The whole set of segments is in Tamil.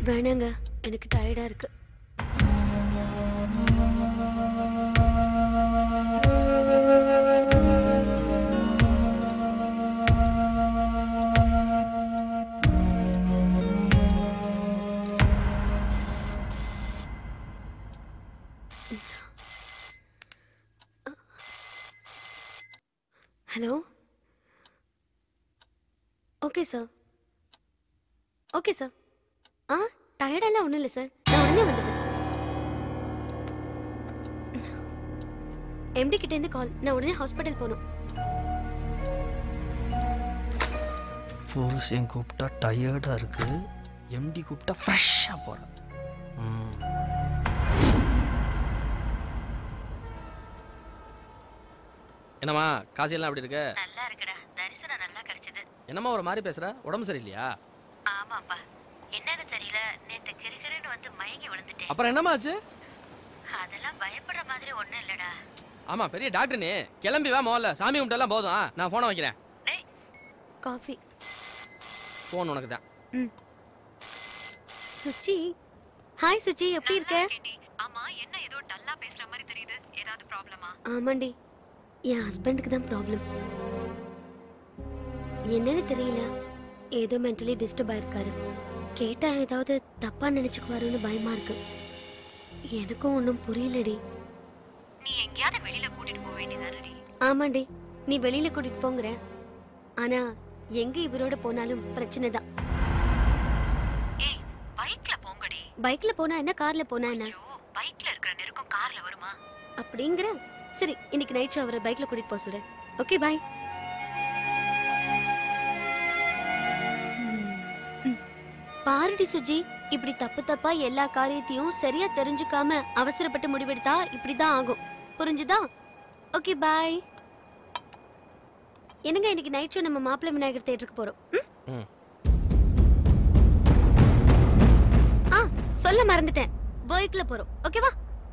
வேணாங்க எனக்கு டயர்டா இருக்கு hello okay sir okay sir ஆ டயர்டெல்லாம் ஒன்றும் இல்லை சார் நான் உடனே வந்துடுறேன் எம்டி கிட்டேருந்து கால் நான் உடனே ஹாஸ்பிட்டல் போகணும் புருஷன் கூப்பிட்டா டயர்டாக இருக்கு எம்டி கூப்பிட்டா ஃப்ரெஷ்ஷாக போகிறேன் என்னம்மா காசியெல்லாம் எப்படி இருக்க நல்லா இருக்குடா தரிசனம் நல்லா கிடைச்சது என்னம்மா ஒரு மாதிரி பேசுற உடம்பு சரியில்லையா ஆமாப்பா என்னன்னு தெரியல நேத்து கிறுகிறுன்னு வந்து மயங்கி விழுந்துட்டேன் அப்புறம் என்னம்மா ஆச்சு அதெல்லாம் பயப்படுற மாதிரி ஒண்ணும் இல்லடா ஆமா பெரிய டாக்டர் நீ கிளம்பி வா முதல்ல சாமி கும்பிட்டெல்லாம் போதும் ஆ, நான் ஃபோனை வைக்கிறேன் டேய் காஃபி ஃபோன் உனக்கு தான் சுச்சி ஹாய் சுச்சி எப்படி இருக்க கேண்டி ஆமா என்ன ஏதோ டல்லா பேசுற மாதிரி தெரியுது ஏதாவது ப்ராப்ளமா ஆமாண்டி என் ஹஸ்பண்டுக்கு தான் ப்ராப்ளம் என்னன்னு தெரியல ஏதோ மென்டலி டிஸ்டர்ப் ஆயிருக்காரு கேட்டா ஏதாவது தப்பா நினைச்சுக்குவாருன்னு பயமா இருக்கு எனக்கும் ஒன்றும் புரியலடி நீ எங்கேயாவது வெளியில கூட்டிட்டு போக வேண்டியதானடி ஆமாண்டி நீ வெளியில கூட்டிட்டு போங்கிற ஆனா எங்க இவரோட போனாலும் பிரச்சனை தான் ஏய் பைக்ல போங்கடி பைக்ல போனா என்ன கார்ல போனா என்ன ஐயோ பைக்ல இருக்கிற நெருக்கம் கார்ல வருமா அப்படிங்கிற சரி இன்னைக்கு நைட் ஷோ அவரை பைக்ல கூட்டிட்டு போக சொல்றேன் ஓகே பாய் பாருடி சுஜி இப்படி தப்பு தப்பா எல்லா காரியத்தையும் சரியா தெரிஞ்சுக்காம அவசரப்பட்டு முடிவெடுத்தா இப்படிதான் ஆகும் புரிஞ்சுதா ஓகே பாய் என்னங்க இன்னைக்கு நைட் ஷோ நம்ம மாப்பிள்ளை விநாயகர் தேட்டருக்கு போறோம் ம்? ம். ஆ சொல்ல மறந்துட்டேன் பைக்ல போறோம் ஓகேவா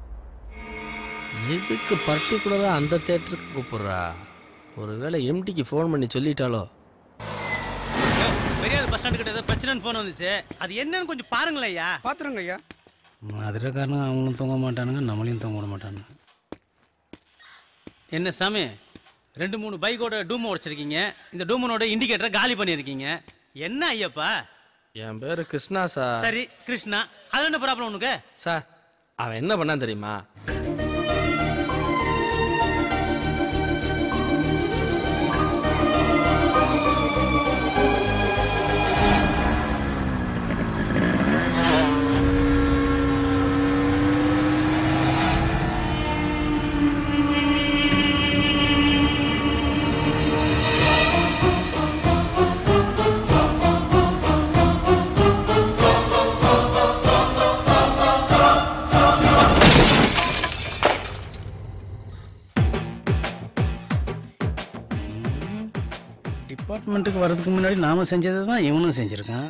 எதுக்கு பர்டிகுலராக அந்த தேட்டருக்கு கூப்பிட்றா ஒருவேளை எம்டிக்கு ஃபோன் பண்ணி சொல்லிட்டாலோ பெரியார் பஸ் ஸ்டாண்டு கிட்ட ஏதோ பிரச்சனைன்னு ஃபோன் வந்துச்சு அது என்னன்னு கொஞ்சம் பாருங்களேன் ஐயா பாத்துருங்க ஐயா மதுரைக்காரனுங்க அவங்களும் தூங்க மாட்டானுங்க நம்மளையும் தூங்க விட மாட்டானுங்க என்ன சாமி ரெண்டு மூணு பைக்கோட டூமோ உடைச்சிருக்கீங்க இந்த டூமனோட இண்டிகேட்டரை காலி பண்ணியிருக்கீங்க என்ன ஐயப்பா என் பேர் கிருஷ்ணா சார் சரி கிருஷ்ணா அது என்ன ப்ராப்ளம் உனக்கு சார் அவன் என்ன பண்ணான் தெரியுமா டிபார்ட்மெண்ட்டுக்கு வர்றதுக்கு முன்னாடி நாம செஞ்சதை தான் இவனும் செஞ்சுருக்கான்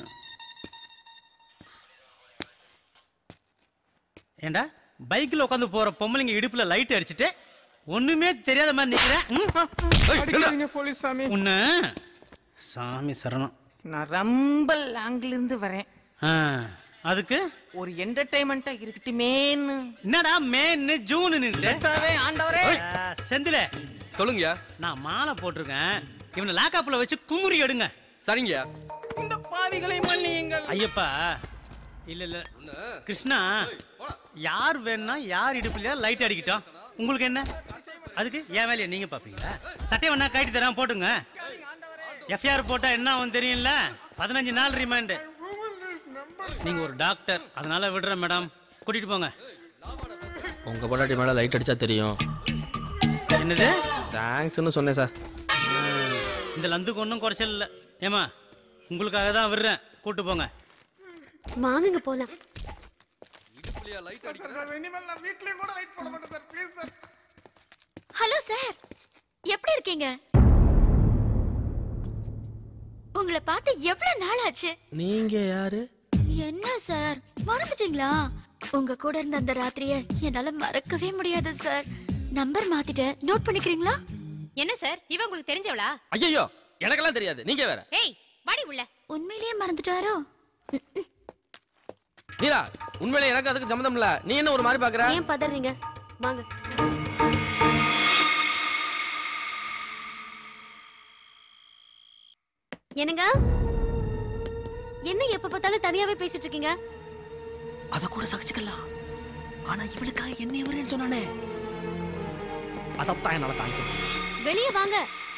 ஏண்டா பைக்கில் உட்காந்து போற பொம்பளைங்க இடுப்புல லைட் அடிச்சுட்டு ஒண்ணுமே தெரியாத மாதிரி நிக்கிறேன் அடிக்காதீங்க போலீஸ் சாமி உன்ன சாமி சரணம் நான் ரொம்ப லாங்ல இருந்து வரேன் ஆ, அதுக்கு ஒரு என்டர்டைன்மெண்டா இருக்கட்டுமேன்னு என்னடா மேன்னு ஜூனு நின்று கர்த்தாவே, ஆண்டவரே செந்தில சொல்லுங்கய்யா நான் மாலை போட்டிருக்கேன் இவனை லாக்காப்புல வச்சு குமுறி எடுங்க சரிங்கய்யா இந்த பாவிகளை மன்னியுங்கள் ஐயப்பா இல்ல இல்ல கிருஷ்ணா யார் வேணா யார் இடுப்புலயா லைட் அடிக்கட்டும் உங்களுக்கு என்ன அதுக்கு என் வேலையை நீங்க பாப்பீங்களா சட்டை வேணா கட்டி தரேன் போட்டுங்க எஃப்ஐஆர் போட்டா என்ன ஆகும் தெரியும்ல பதினஞ்சு நாள் ரிமாண்டு நீங்க ஒரு டாக்டர் அதனால விடுறேன் மேடம் கூட்டிட்டு போங்க உங்கள் பொண்டாட்டி மேலே லைட் அடிச்சா தெரியும் என்னது தேங்க்ஸ்னு சொன்னேன் சார் இந்த லந்துக்கு ஒன்றும் குறைச்சல் இல்லை ஏமா உங்களுக்காக தான் விடுறேன் கூட்டு போங்க வாங்குங்க போலாம் இனிமேல் நான் வீட்லயும் கூட லைட் போட மாட்டேன் sir please sir hello sir எப்படி இருக்கீங்க உங்களை பார்த்து எவ்வளவு நாள் ஆச்சு நீங்கள் யாரு என்ன சார் மறந்துட்டீங்களா உங்க கூட இருந்த அந்த ராத்திரிய என்னால மறக்கவே முடியாது சார் நம்பர் மாத்திட்டேன் நோட் பண்ணிக்கிறீங்களா என்ன சார் இவ உங்களுக்கு தெரிஞ்சவளா ஐயோ எனக்கெல்லாம் தெரியாது நீங்கள் வேற ஏய் வாடி உள்ள உண்மையிலேயே மறந்துட்டாரோ மீரா உண்மையிலே எனக்கு அதுக்கு சம்மந்தம் இல்ல நீ என்ன ஒரு மாதிரி பாக்குற ஏன் பதறீங்க வாங்க என்னங்க என்ன எப்ப பார்த்தாலும் தனியாவே பேசிட்டு இருக்கீங்க அத கூட சகிச்சுக்கலாம் ஆனா இவளுக்காக என்ன இவரேன்னு சொன்னானே அதத்தான் என்னால தாங்கிக்க முடியல. வெளியே வாங்க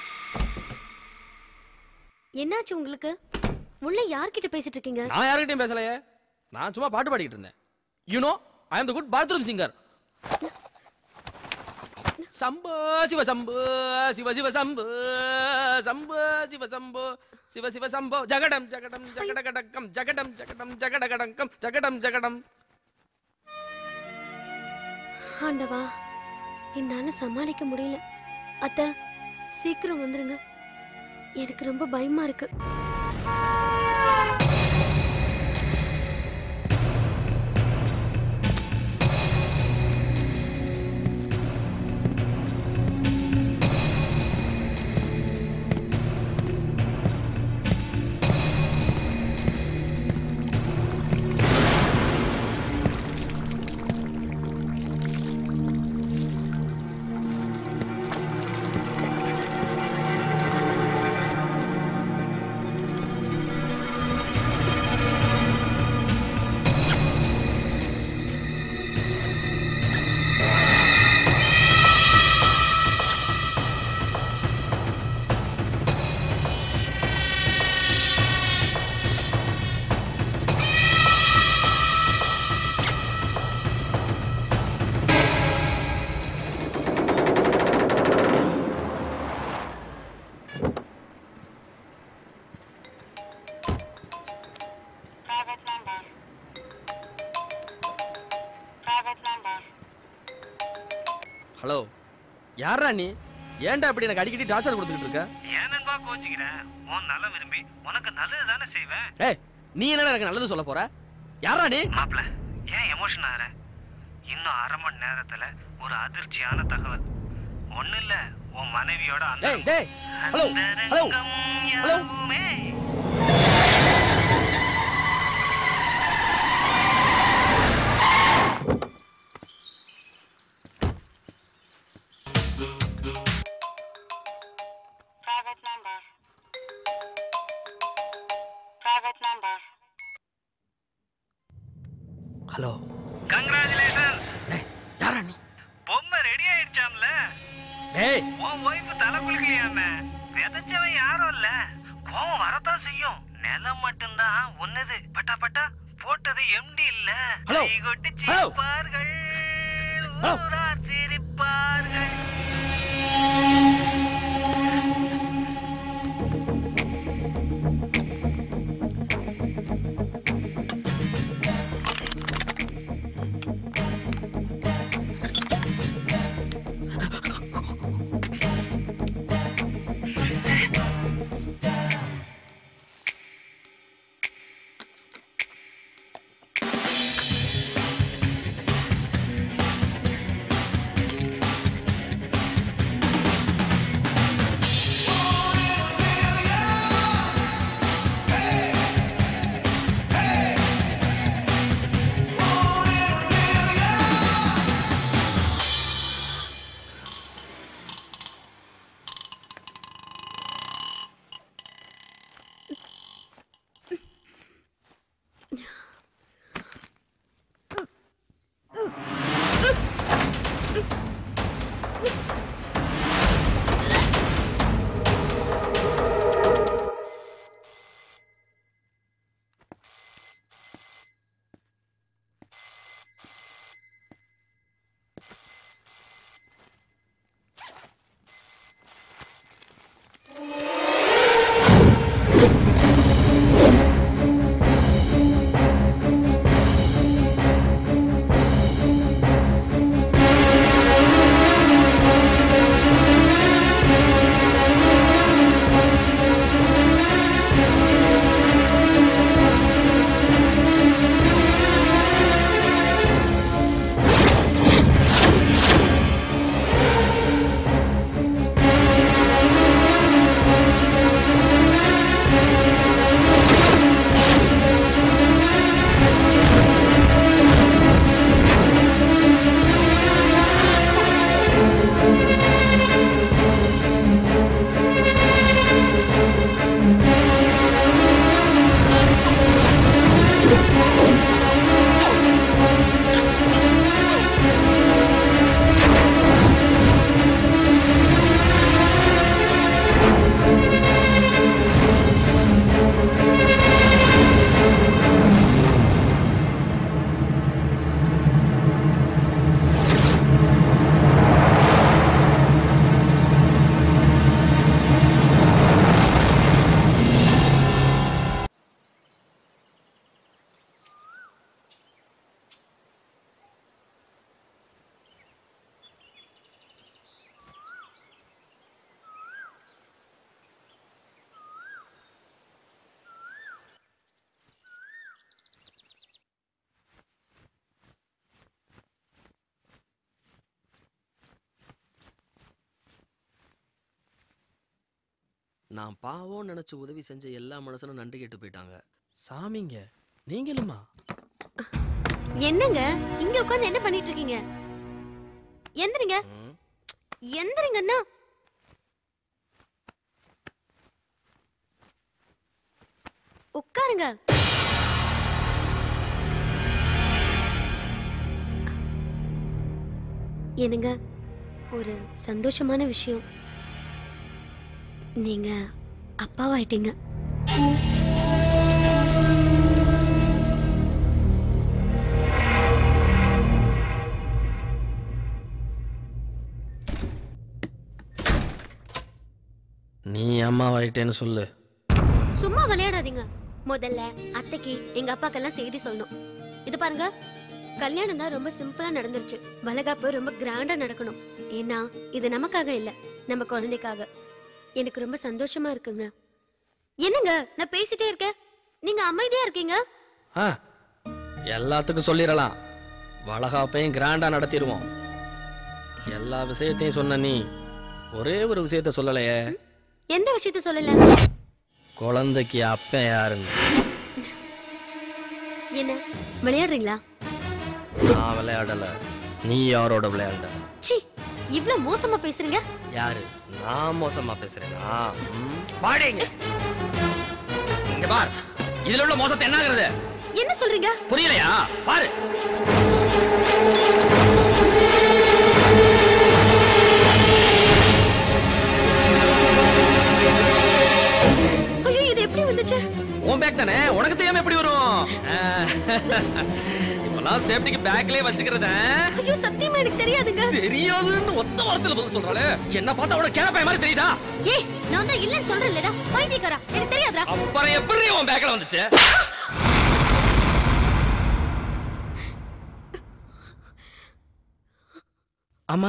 என்னாச்சு உங்களுக்கு உள்ள யார்கிட்ட பேசிட்டு இருக்கீங்க நான் யார்கிட்டயும் பேசலையே நான் சும்மா பாட்டு பாடிக்கிட்டு இருந்தேன் you know I am the good bathroom singer Shambho Shiva Shambho Shiva Shiva Shambho Shambho Shiva Shambho Shiva Shiva Shambho ஜகடம் ஜகடம் ஜகடகடக்கம் ஜகடம் ஜகடம் ஜகடகடங்கம் ஜகடம் ஜகடம் ஆண்டவா என்னால சமாளிக்க முடியல அத்த சீக்கிரம் வந்துருங்க எனக்கு ரொம்ப பயமா இருக்கு Private number. Private number. Hello யாரா நீ ஏன்டா இப்படி எனக்கு அடிக்கடி டார்ச்சர் கொடுத்துக்கிட்டு இருக்க ஏன் நண்பா கோச்சிக்கிற உன் நல்ல விரும்பி உனக்கு நல்லது தானே செய்வேன் ஏய் நீ என்ன எனக்கு நல்லது சொல்ல போற யாரா நீ மாப்பிள ஏன் எமோஷன் ஆற இன்னும் அரை மணி நேரத்துல ஒரு அதிர்ச்சியான தகவல் ஒண்ணு இல்ல உன் மனைவியோட அந்த டேய் டேய் hello hello hello Private number. Private number. Hello congratulation டேய் யாரா நீ பொம்மை ரெடி ஆயிடுச்சாம்ல டேய் உன் ஒய்ஃப் தலை குளிக்கலையாம விதைச்சவன் யாரும் இல்ல கோவம் வரத்தான் செய்யும் நிலம் மட்டும்தான் ஒன்னது பட்டா பட்டா போட்டது எம்டி இல்ல ஹலோ. கைகொட்டி ஹலோ. சிரிப்பார்கள் ஹலோ. ஊரார் சிரிப்பார்கள் Private நான் பாவம் நினைச்சு உதவி செஞ்ச எல்லா மனுஷனும் நன்றி கேட்டு போயிட்டாங்க சாமிங்க நீங்களுமா என்னங்க இங்க உட்கார்ந்து என்ன பண்ணிட்டு இருக்கீங்க எந்திரிங்க ம். எந்திரிங்கண்ணா உட்காருங்க என்னங்க ஒரு சந்தோஷமான விஷயம் நீங்க அப்பாவாயிட்டீங்க நீ அம்மாவாயிட்டேன்னு சொல்லு சும்மா விளையாடாதீங்க முதல்ல அத்தைக்கு எங்க அப்பாக்கெல்லாம் செய்தி சொல்லணும் இது பாருங்க கல்யாணம் தான் ரொம்ப சிம்பிளா நடந்துருச்சு வளகாப்பு ரொம்ப கிராண்டா நடக்கணும் ஏன்னா இது நமக்காக இல்ல நம்ம குழந்தைக்காக எனக்கு ரொம்ப சந்தோஷமா இருக்குங்க என்னங்க நான் பேசிட்டே இருக்கேன் நீங்க அமைதியா இருக்கீங்க ஆ எல்லாத்துக்கும் சொல்லிடலாம் வளகாப்பையும் கிராண்டா நடத்திடுவோம் எல்லா விஷயத்தையும் சொன்ன நீ ஒரே ஒரு விஷயத்த சொல்லலையே எந்த விஷயத்த சொல்லல குழந்தைக்கு அப்பன் யாருன்னு என்ன விளையாடுறீங்களா நான் விளையாடல நீ யாரோட விளையாண்ட சி இவ்ளோ மோசமா பேசுறீங்க யாரு நான் மோசமா பேசுறேனா ம், வாடிங்க இங்க பார் இதுல உள்ள மோசத்தை என்னாகிறது என்ன சொல்றீங்க புரியலையா பாரு ஐயோ இது எப்படி வந்துச்சு உன் பேக் தானே உனக்கு தெரியாம எப்படி வரும் அஹ், இப்பெல்லாம் சேஃப்டிக்கு பேக்லயே வச்சுக்கிறத ஐயோ சத்தியமா எனக்கு தெரியாதுங்க தெரியாதுன்னு ஒத்த வார்த்தையில பதில் சொல்றாளே என்ன பார்த்தா அவட கேரப்பாய மாதிரி தெரியுதா ஏய் நான் தான் இல்லன்னு சொல்றேன்லடா பைத்தியக்காரா எனக்கு தெரியாதுடா அப்புறம் எப்படி உன் பேக்ல வந்துச்சு ஆமா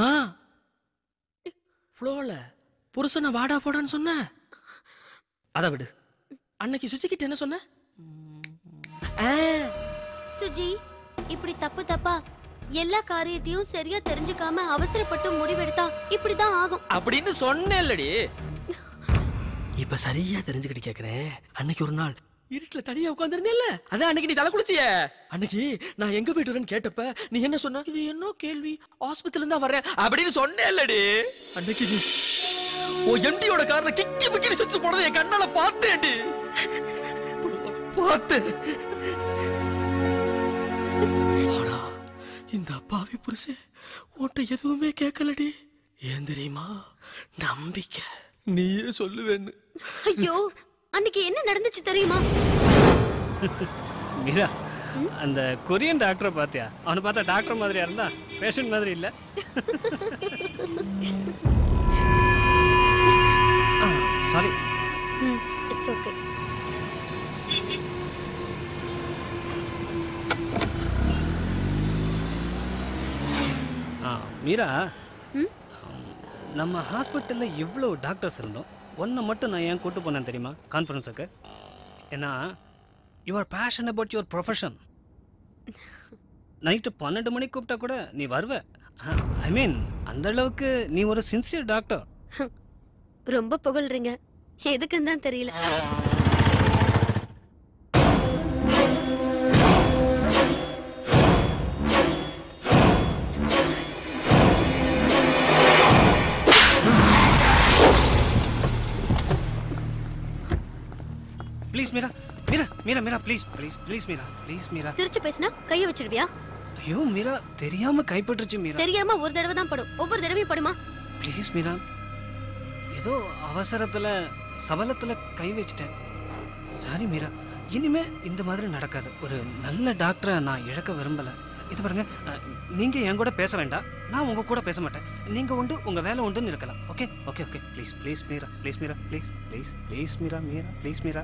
ஃப்ளோல புருஷனை வாடா போடான்னு சொன்ன அதை விடு அன்னைக்கு சுச்சி கிட்ட என்ன சொன்ன ஆ, சுஜி இப்படி தப்பு தப்பா எல்லா காரியத்தையும் சரியா தெரிஞ்சுக்காம அவசரப்பட்டு முடிவெடுத்தா இப்படிதான் ஆகும் அப்படின்னு சொன்னேன்லடி இப்ப சரியா தெரிஞ்சுக்கிட்டு கேக்குறேன் அன்னைக்கு ஒரு நாள் இருட்டுல தனியா உட்கார்ந்திருந்தேல்ல அதான் அன்னைக்கு நீ தலை குளிச்சிய அன்னைக்கு நான் எங்க போயிட்டு வரேன்னு கேட்டப்ப நீ என்ன சொன்ன இது என்ன கேள்வி ஆஸ்பத்திரில இருந்தா வரேன் அப்படின்னு சொன்னேன்லடி அன்னைக்கு நீ ஓ எம்டியோட கார்ல கிக்கி பிக்கி சுத்தி போனதை என் கண்ணால பார்த்தேன்டி பார்த்தேன் ஆனா இந்த அப்பாவி புருஷன் உன்ட்ட எதுவுமே கேட்கலடி ஏன் தெரியுமா நம்பிக்கை நீயே சொல்லுவேன்னு ஐயோ அன்னைக்கு என்ன நடந்துச்சு தெரியுமா மீரா அந்த கொரியன் டாக்டரை பார்த்தியா அவனை பார்த்தா டாக்டர் மாதிரியா இருந்தா பேஷண்ட் மாதிரி இல்ல சாரி ம் இட்ஸ் ஓகே ஆ மீரா ம்? நம்ம ஹாஸ்பிட்டலில் எவ்வளோ டாக்டர்ஸ் இருந்தோம் ஒன்றை மட்டும் நான் ஏன் கூட்டு போனேன் தெரியுமா கான்ஃபரன்ஸுக்கு ஏன்னா your passion about your profession night பன்னெண்டு மணிக்கு கூப்பிட்டா கூட நீ வருவ ஐ மீன் அந்த அளவுக்கு நீ ஒரு சின்சியர் டாக்டர் ரொம்ப புகழ்றீங்க எதுக்குன்னு தான் தெரியல please Meera Meera Meera Meera please please please Meera please Meera சிரிச்சு பேசினா கைய வச்சிடுவியா ஐயோ மீரா தெரியாம கைப்பற்றுச்சு மீரா தெரியாம ஒரு தடவை தான் படும் ஒவ்வொரு தடவையும் படுமா ப்ளீஸ் மீரா ஏதோ அவசரத்துல சபலத்துல கை வச்சிட்டேன் சாரி மீரா இனிமே இந்த மாதிரி நடக்காது ஒரு நல்ல டாக்டரை நான் இழக்க விரும்பல இது பாருங்க அஹ், நீங்க என் கூட பேச வேண்டாம் நான் உங்க கூட பேச மாட்டேன் நீங்க உண்டு உங்க வேலை உண்டுன்னு இருக்கலாம் okay okay okay please please Meera please Meera please please please Meera Meera please Meera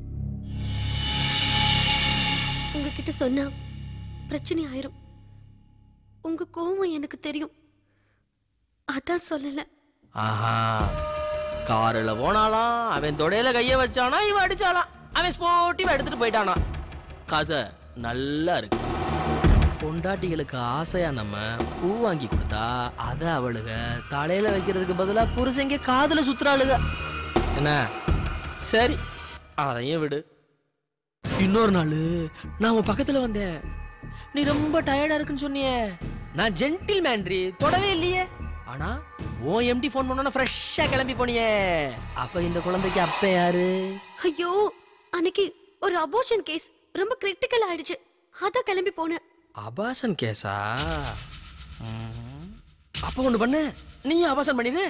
உங்ககிட்ட சொன்னா பிரச்சனை ஆயிரும் உங்க கோவம் எனக்கு தெரியும் அதான் சொல்லல ஆஹா காருல போனாலாம் அவன் தொடையில கைய வச்சானா இவ அடிச்சாலாம் அவன் ஸ்போர்ட்டிவா எடுத்துட்டு போயிட்டானா கதை நல்லா இருக்கு பொண்டாட்டிகளுக்கு ஆசையா நம்ம பூ வாங்கி கொடுத்தா அத அவளுக தலையில வைக்கிறதுக்கு பதிலா புருஷங்க காதுல சுத்துறாளுக என்ன சரி அதையும் விடு இன்னொரு நாள் நான் உன் பக்கத்துல வந்தேன் நீ ரொம்ப டயர்டா இருக்குன்னு சொன்னியே நான் ஜென்டில் மேன்ரி தொடவே இல்லையே ஆனா உன் எம்டி ஃபோன் பண்ணோன்னா ஃப்ரெஷ்ஷா கிளம்பி போனியே அப்ப இந்த குழந்தைக்கு அப்ப யாரு ஐயோ அன்னைக்கு ஒரு அபோஷன் கேஸ் ரொம்ப கிரிட்டிக்கல் ஆயிடுச்சு அதான் கிளம்பி போனேன் அபாசன் கேஸா ம். அப்ப ஒண்ணு பண்ணு நீ அபாசன் பண்ணிடு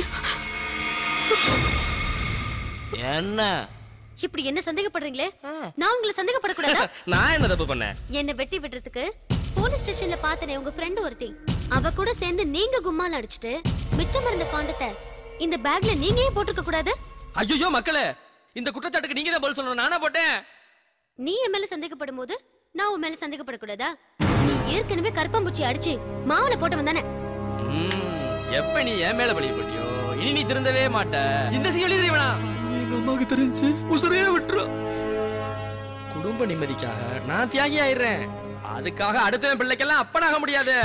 என்ன இப்படி என்ன சந்தேகப்படுறீங்களே நான் உங்களை சந்தேகப்படக்கூடாதா நான் என்ன தப்பு பண்ணேன் என்ன வெட்டி விடுறதுக்கு போலீஸ் ஸ்டேஷன்ல பார்த்தனே உங்க ஃப்ரெண்ட் ஒருத்தி அவ கூட சேர்ந்து நீங்க கும்மால அடிச்சிட்டு மிச்சம் இருந்த காண்டத்தை இந்த பேக்ல நீங்க ஏன் போட்டிருக்க கூடாது ஐயோ மக்களே இந்த குற்றச்சாட்டுக்கு நீங்க தான் பதில் சொல்லணும் நானா போட்டேன் நீ என் மேல சந்தேகப்படும் போது நான் உன் மேல சந்தேகப்படக்கூடாதா நீ ஏற்கனவே கருப்பாம்பூச்சி அடிச்சு மாவுல போட்டவன் தானே ம், எப்ப நீ என் மேல பழி பண்ணியோ இனி நீ திருந்தவே மாட்ட இந்த சீவலி தெரியவனா எங்க அம்மாவுக்கு தெரிஞ்சு உசுரையே விட்டுரும் குடும்ப நிம்மதிக்காக நான் தியாகி ஆயிடுறேன் அதுக்காக அடுத்த பிள்ளைக்கெல்லாம் அப்பனாக முடியாது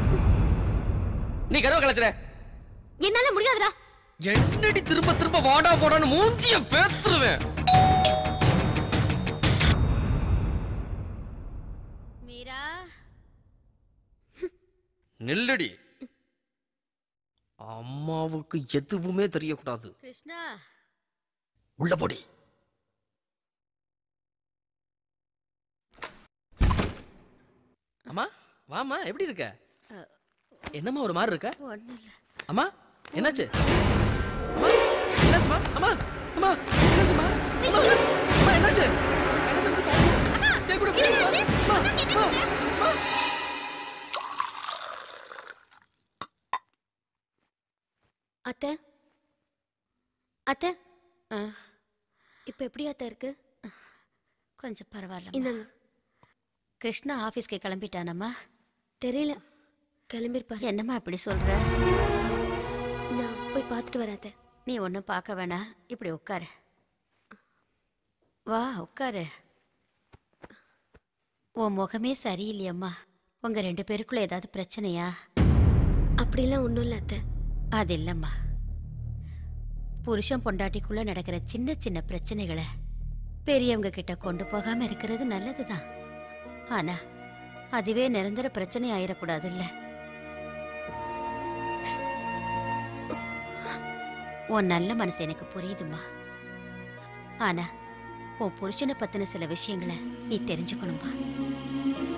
நீ கருவ கலைச்சுற என்னால முடியாதுடா என்னடி திரும்ப திரும்ப வாடா போடான்னு மூஞ்சிய பேத்துருவேன் மீரா நில்லுடி அம்மாவுக்கு எதுவுமே தெரியக்கூடாது கிருஷ்ணா உள்ள போடி அம்மா வாம்மா எப்படி இருக்க என்னம்மா ஒரு மாதிரி இருக்க ஒண்ணு இல்ல அம்மா என்னாச்சு அம்மா என்னாச்சுமா அம்மா அம்மா என்னாச்சுமா அம்மா அம்மா என்னாச்சு கண்ணை திறந்து பாருங்க. என் கூட பேசுமா? அம்மா, அம்மா, அம்மா. அத்தை அத்தை இப்ப எப்படி அத்தை இருக்கு கொஞ்சம் பரவாயில்ல இந்தாங்க கிருஷ்ணா ஆபீஸ்க்கு கிளம்பிட்டானம்மா தெரியல கிளம்பிருப்பாரு என்னம்மா இப்படி சொல்ற நான் போய் பார்த்துட்டு வரேன் அத்தை நீ ஒன்றும் பார்க்க வேணாம் இப்படி உட்காரு வா உட்காரு உன் முகமே சரியில்லையம்மா உங்க ரெண்டு பேருக்குள்ள ஏதாவது பிரச்சனையா அப்படிலாம் ஒண்ணும் இல்ல அத்தை அது இல்லம்மா புருஷன் பொண்டாட்டிக்குள்ள நடக்கிற சின்ன சின்ன பிரச்சனைகளை பெரியவங்க கிட்ட கொண்டு போகாம இருக்கிறது நல்லதுதான் ஆனா அதுவே நிரந்தர பிரச்சனை ஆயிடக்கூடாதுல்ல உன் நல்ல மனசு எனக்கு புரியுதுமா ஆனா உன் புருஷனை பத்தின சில விஷயங்களை நீ தெரிஞ்சுக்கணுமா